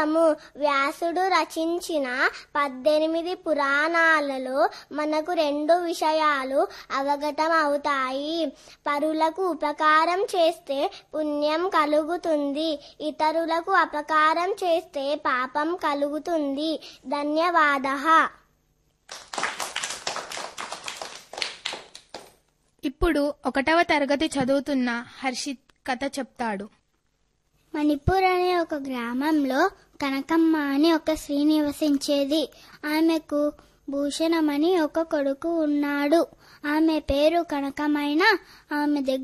ము వ్యాసుడు రచించిన పద్దెనిమిది పురాణాలలో మనకు రెండు విషయాలు అవగతం అవుతాయి పరులకు ఉపకారం చేస్తే పుణ్యం కలుగుతుంది ఇతరులకు అపకారం చేస్తే పాపం కలుగుతుంది ధన్యవాద ఇప్పుడు ఒకటవ తరగతి చదువుతున్న హర్షిత్ కథ చెప్తాడు మణిపూర్ అనే ఒక గ్రామంలో కనకమ్మ అని ఒక స్త్రీ నివసించేది ఆమెకు భూషణమని ఒక కొడుకు ఉన్నాడు ఆమె పేరు కనకమైన ఆమె దగ్గర